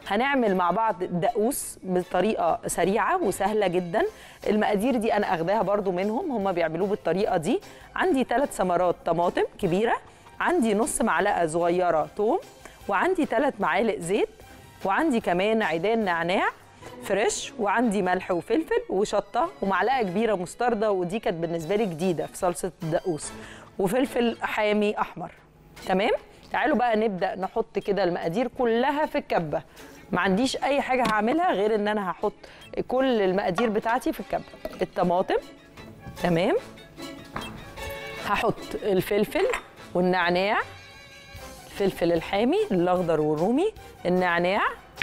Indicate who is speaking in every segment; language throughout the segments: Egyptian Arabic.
Speaker 1: هنعمل مع بعض دقوس بطريقه سريعه وسهله جدا المقادير دي انا اخداها برضو منهم هم بيعملوه بالطريقه دي عندي ثلاث ثمرات طماطم كبيره عندي نص معلقه صغيره توم وعندي ثلاث معالق زيت وعندي كمان عيدان نعناع فريش وعندي ملح وفلفل وشطه ومعلقه كبيره مستردة ودي كانت بالنسبه لي جديده في صلصه الدقوس وفلفل حامي احمر تمام تعالوا بقى نبدا نحط كده المقادير كلها في الكبه ما عنديش اي حاجه هعملها غير ان انا هحط كل المقادير بتاعتي في الكبه الطماطم تمام هحط الفلفل والنعناع الفلفل الحامي الاخضر والرومي النعناع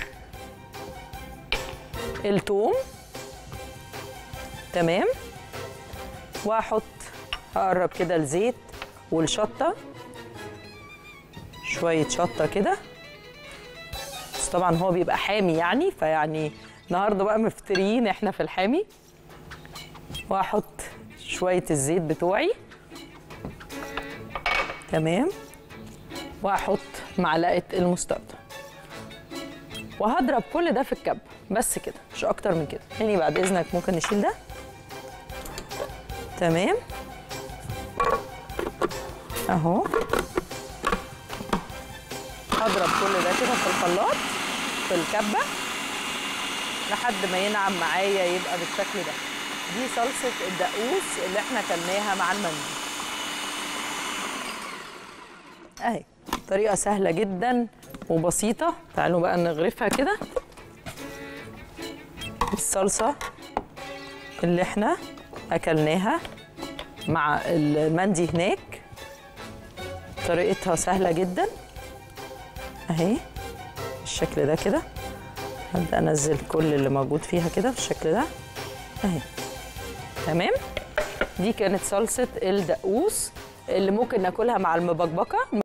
Speaker 1: الثوم تمام واحط هقرب كده الزيت والشطه شويه شطه كده بس طبعا هو بيبقى حامي يعني فيعني النهارده بقى مفتريين احنا في الحامي واحط شويه الزيت بتوعي تمام واحط معلقه المستردة وهضرب كل ده في الكب بس كده مش اكتر من كده يعني بعد اذنك ممكن نشيل ده تمام اهو هضرب كل ده كده في الخلاط في الكبه لحد ما ينعم معايا يبقى بالشكل ده دي صلصه الدقوس اللي احنا كلناها مع المندي اهي طريقه سهله جدا وبسيطه تعالوا بقى نغرفها كده الصلصه اللي احنا اكلناها مع المندي هناك طريقتها سهله جدا اهي بالشكل ده كده هبدا انزل كل اللي موجود فيها كده بالشكل ده اهي تمام دي كانت صلصه الدقوس اللي ممكن ناكلها مع المبكبكه